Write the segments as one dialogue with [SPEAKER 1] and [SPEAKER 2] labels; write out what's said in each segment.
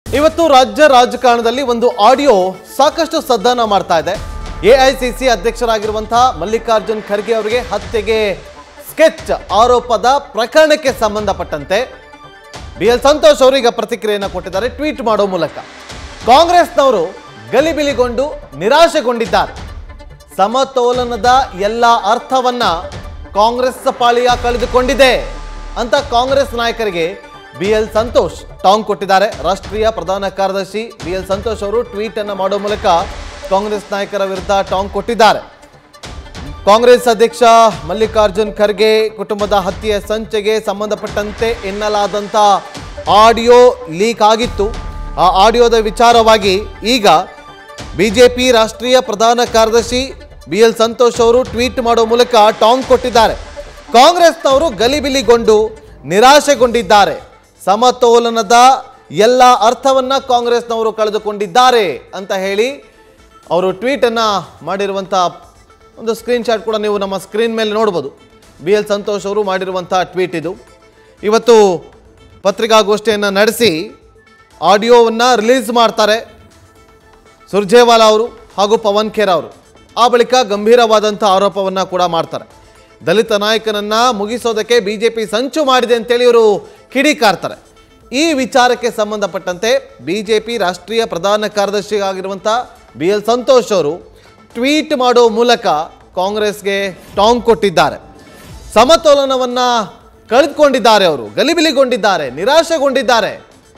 [SPEAKER 1] ಇವತ್ತು ರಾಜ್ಯ ರಾಜಕಾರಣದಲ್ಲಿ ಒಂದು ಆಡಿಯೋ ಸಾಕಷ್ಟು ಸದ್ದನ ಮಾಡ್ತಾ ಇದೆ ಎಐಸಿಸಿ ಅಧ್ಯಕ್ಷರಾಗಿರುವಂತಹ ಮಲ್ಲಿಕಾರ್ಜುನ್ ಖರ್ಗೆ ಅವರಿಗೆ ಹತ್ಯೆಗೆ ಸ್ಕೆಚ್ ಆರೋಪದ ಪ್ರಕರಣಕ್ಕೆ ಸಂಬಂಧಪಟ್ಟಂತೆ ಬಿ ಎಲ್ ಸಂತೋಷ್ ಅವರು ಈಗ ಪ್ರತಿಕ್ರಿಯೆಯನ್ನು ಕೊಟ್ಟಿದ್ದಾರೆ ಟ್ವೀಟ್ ಮಾಡೋ ಮೂಲಕ ಕಾಂಗ್ರೆಸ್ನವರು ಗಲಿಬಿಲಿಗೊಂಡು ನಿರಾಶೆಗೊಂಡಿದ್ದಾರೆ ಸಮತೋಲನದ ಎಲ್ಲ ಅರ್ಥವನ್ನ ಕಾಂಗ್ರೆಸ್ ಪಾಳಿಯ ಕಳೆದುಕೊಂಡಿದೆ ಅಂತ ಕಾಂಗ್ರೆಸ್ ನಾಯಕರಿಗೆ ಬಿ ಎಲ್ ಸಂತೋಷ್ ಟಾಂಗ್ ಕೊಟ್ಟಿದ್ದಾರೆ ರಾಷ್ಟ್ರೀಯ ಪ್ರಧಾನ ಕಾರ್ಯದರ್ಶಿ ಬಿ ಎಲ್ ಸಂತೋಷ್ ಅವರು ಟ್ವೀಟ್ ಅನ್ನು ಮಾಡೋ ಮೂಲಕ ಕಾಂಗ್ರೆಸ್ ನಾಯಕರ ವಿರುದ್ಧ ಟಾಂಗ್ ಕೊಟ್ಟಿದ್ದಾರೆ ಕಾಂಗ್ರೆಸ್ ಅಧ್ಯಕ್ಷ ಮಲ್ಲಿಕಾರ್ಜುನ್ ಖರ್ಗೆ ಕುಟುಂಬದ ಹತ್ಯೆಯ ಸಂಚೆಗೆ ಸಂಬಂಧಪಟ್ಟಂತೆ ಎನ್ನಲಾದಂಥ ಆಡಿಯೋ ಲೀಕ್ ಆಗಿತ್ತು ಆ ಆಡಿಯೋದ ವಿಚಾರವಾಗಿ ಈಗ ಬಿಜೆಪಿ ರಾಷ್ಟ್ರೀಯ ಪ್ರಧಾನ ಕಾರ್ಯದರ್ಶಿ ಬಿ ಎಲ್ ಸಂತೋಷ್ ಅವರು ಟ್ವೀಟ್ ಮಾಡೋ ಮೂಲಕ ಟಾಂಗ್ ಕೊಟ್ಟಿದ್ದಾರೆ ಕಾಂಗ್ರೆಸ್ನವರು ಗಲಿಬಿಲಿಗೊಂಡು ನಿರಾಶೆಗೊಂಡಿದ್ದಾರೆ ಸಮತೋಲನದ ಎಲ್ಲ ಅರ್ಥವನ್ನ ಕಾಂಗ್ರೆಸ್ನವರು ಕಳೆದುಕೊಂಡಿದ್ದಾರೆ ಅಂತ ಹೇಳಿ ಅವರು ಟ್ವೀಟನ್ನು ಮಾಡಿರುವಂಥ ಒಂದು ಸ್ಕ್ರೀನ್ಶಾಟ್ ಕೂಡ ನೀವು ನಮ್ಮ ಸ್ಕ್ರೀನ್ ಮೇಲೆ ನೋಡ್ಬೋದು ಬಿ ಎಲ್ ಸಂತೋಷ್ ಅವರು ಮಾಡಿರುವಂಥ ಟ್ವೀಟ್ ಇದು ಇವತ್ತು ಪತ್ರಿಕಾಗೋಷ್ಠಿಯನ್ನು ನಡೆಸಿ ಆಡಿಯೋವನ್ನು ರಿಲೀಸ್ ಮಾಡ್ತಾರೆ ಸುರ್ಜೇವಾಲಾ ಅವರು ಹಾಗೂ ಪವನ್ ಖೇರಾ ಅವರು ಆ ಬಳಿಕ ಗಂಭೀರವಾದಂಥ ಆರೋಪವನ್ನು ಕೂಡ ಮಾಡ್ತಾರೆ ದಲಿತ ನಾಯಕನನ್ನ ಮುಗಿಸೋದಕ್ಕೆ ಬಿ ಜೆ ಪಿ ಸಂಚು ಮಾಡಿದೆ ಅಂತೇಳಿ ಇವರು ಕಿಡಿಕಾರ್ತಾರೆ ಈ ವಿಚಾರಕ್ಕೆ ಸಂಬಂಧಪಟ್ಟಂತೆ ಬಿ ಜೆ ಪಿ ರಾಷ್ಟ್ರೀಯ ಪ್ರಧಾನ ಕಾರ್ಯದರ್ಶಿ ಆಗಿರುವಂಥ ಬಿ ಎಲ್ ಸಂತೋಷ್ ಅವರು ಟ್ವೀಟ್ ಮಾಡೋ ಮೂಲಕ ಕಾಂಗ್ರೆಸ್ಗೆ ಟಾಂಗ್ ಕೊಟ್ಟಿದ್ದಾರೆ ಸಮತೋಲನವನ್ನು ಕಳೆದುಕೊಂಡಿದ್ದಾರೆ ಅವರು ಗಲಿಬಿಲಿಗೊಂಡಿದ್ದಾರೆ ನಿರಾಶೆಗೊಂಡಿದ್ದಾರೆ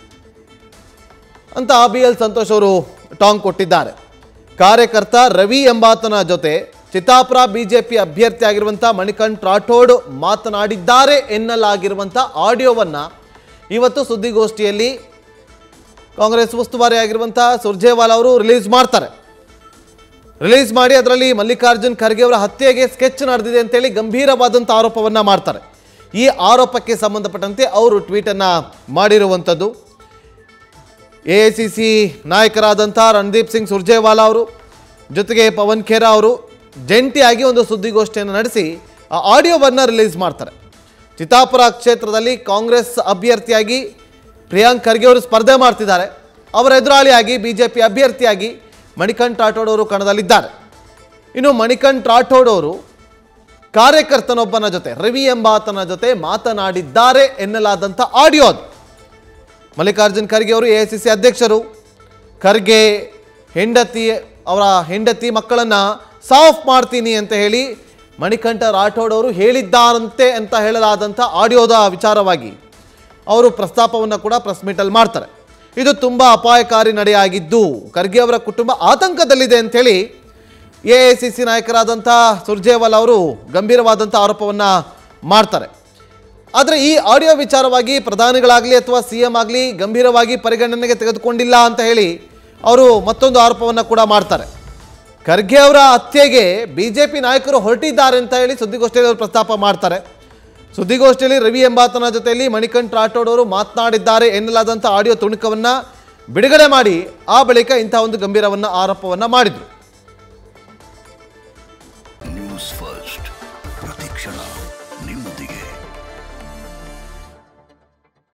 [SPEAKER 1] ಅಂತ ಬಿ ಎಲ್ ಸಂತೋಷ್ ಅವರು ಟಾಂಗ್ ಕೊಟ್ಟಿದ್ದಾರೆ ಕಾರ್ಯಕರ್ತ ರವಿ ಎಂಬಾತನ ಜೊತೆ ಚಿತ್ತಾಪುರ ಬಿಜೆಪಿ ಅಭ್ಯರ್ಥಿ ಆಗಿರುವಂಥ ಮಣಿಕಂಠ್ ರಾಠೋಡ್ ಮಾತನಾಡಿದ್ದಾರೆ ಎನ್ನಲಾಗಿರುವಂಥ ಆಡಿಯೋವನ್ನ ಇವತ್ತು ಸುದ್ದಿಗೋಷ್ಠಿಯಲ್ಲಿ ಕಾಂಗ್ರೆಸ್ ಉಸ್ತುವಾರಿ ಆಗಿರುವಂಥ ಸುರ್ಜೇವಾಲಾ ಅವರು ರಿಲೀಸ್ ಮಾಡ್ತಾರೆ ರಿಲೀಸ್ ಮಾಡಿ ಅದರಲ್ಲಿ ಮಲ್ಲಿಕಾರ್ಜುನ್ ಖರ್ಗೆ ಅವರ ಹತ್ಯೆಗೆ ಸ್ಕೆಚ್ ನಡೆದಿದೆ ಅಂತೇಳಿ ಗಂಭೀರವಾದಂಥ ಆರೋಪವನ್ನ ಮಾಡ್ತಾರೆ ಈ ಆರೋಪಕ್ಕೆ ಸಂಬಂಧಪಟ್ಟಂತೆ ಅವರು ಟ್ವೀಟನ್ನು ಮಾಡಿರುವಂಥದ್ದು ಎ ಐ ಸಿ ಸಿ ನಾಯಕರಾದಂಥ ರಣದೀಪ್ ಸಿಂಗ್ ಸುರ್ಜೇವಾಲಾ ಅವರು ಜೊತೆಗೆ ಪವನ್ ಖೇರಾ ಅವರು ಜಂಟಿಯಾಗಿ ಒಂದು ಸುದ್ದಿಗೋಷ್ಠಿಯನ್ನು ನಡೆಸಿ ಆ ಆಡಿಯೋವನ್ನು ರಿಲೀಸ್ ಮಾಡ್ತಾರೆ ಚಿತ್ತಾಪುರ ಕ್ಷೇತ್ರದಲ್ಲಿ ಕಾಂಗ್ರೆಸ್ ಅಭ್ಯರ್ಥಿಯಾಗಿ ಪ್ರಿಯಾಂಕ್ ಖರ್ಗೆ ಅವರು ಸ್ಪರ್ಧೆ ಮಾಡ್ತಿದ್ದಾರೆ ಅವರ ಎದುರಾಳಿಯಾಗಿ ಬಿ ಜೆ ಪಿ ಅಭ್ಯರ್ಥಿಯಾಗಿ ಮಣಿಕಂಠ್ ರಾಠೋಡ್ ಅವರು ಕಣದಲ್ಲಿದ್ದಾರೆ ಇನ್ನು ಮಣಿಕಂಠ್ ರಾಠೋಡ್ ಅವರು ಕಾರ್ಯಕರ್ತನೊಬ್ಬನ ಜೊತೆ ರವಿ ಎಂಬಾತನ ಜೊತೆ ಮಾತನಾಡಿದ್ದಾರೆ ಎನ್ನಲಾದಂಥ ಆಡಿಯೋ ಅದು ಮಲ್ಲಿಕಾರ್ಜುನ್ ಖರ್ಗೆ ಅವರು ಎ ಐ ಸಿ ಸಿ ಅಧ್ಯಕ್ಷರು ಖರ್ಗೆ ಹೆಂಡತಿ ಅವರ ಹೆಂಡತಿ ಮಕ್ಕಳನ್ನ ಸಾಫ್ ಮಾಡ್ತೀನಿ ಅಂತ ಹೇಳಿ ಮಣಿಕಂಠ ರಾಠೋಡ್ ಅವರು ಹೇಳಿದ್ದಾರಂತೆ ಅಂತ ಹೇಳಲಾದಂಥ ಆಡಿಯೋದ ವಿಚಾರವಾಗಿ ಅವರು ಪ್ರಸ್ತಾಪವನ್ನು ಕೂಡ ಪ್ರೆಸ್ ಮೀಟಲ್ಲಿ ಮಾಡ್ತಾರೆ ಇದು ತುಂಬ ಅಪಾಯಕಾರಿ ನಡೆಯಾಗಿದ್ದು ಖರ್ಗೆ ಅವರ ಕುಟುಂಬ ಆತಂಕದಲ್ಲಿದೆ ಅಂಥೇಳಿ ಎ ಐ ಸಿ ಸಿ ನಾಯಕರಾದಂಥ ಸುರ್ಜೇವಾಲಾ ಅವರು ಗಂಭೀರವಾದಂಥ ಆರೋಪವನ್ನು ಮಾಡ್ತಾರೆ ಆದರೆ ಈ ಆಡಿಯೋ ವಿಚಾರವಾಗಿ ಪ್ರಧಾನಿಗಳಾಗಲಿ ಅಥವಾ ಸಿ ಎಂ ಆಗಲಿ ಗಂಭೀರವಾಗಿ ಪರಿಗಣನೆಗೆ ತೆಗೆದುಕೊಂಡಿಲ್ಲ ಅಂತ ಹೇಳಿ ಅವರು ಮತ್ತೊಂದು ಆರೋಪವನ್ನು ಕೂಡ ಮಾಡ್ತಾರೆ ಖರ್ಗೆ ಅವರ ಹತ್ಯೆಗೆ ಬಿ ಜೆ ಪಿ ನಾಯಕರು ಹೊರಟಿದ್ದಾರೆ ಅಂತ ಹೇಳಿ ಸುದ್ದಿಗೋಷ್ಠಿಯಲ್ಲಿ ಅವರು ಪ್ರಸ್ತಾಪ ಮಾಡ್ತಾರೆ ಸುದ್ದಿಗೋಷ್ಠಿಯಲ್ಲಿ ರವಿ ಎಂಬಾತನ ಜೊತೆಯಲ್ಲಿ ಮಣಿಕಂಠ್ ರಾಠೋಡ್ ಅವರು ಮಾತನಾಡಿದ್ದಾರೆ ಎನ್ನಲಾದಂಥ ಆಡಿಯೋ ತುಣುಕವನ್ನು ಬಿಡುಗಡೆ ಮಾಡಿ ಆ ಬಳಿಕ ಇಂಥ ಒಂದು ಗಂಭೀರವನ್ನು ಆರೋಪವನ್ನು ಮಾಡಿದರು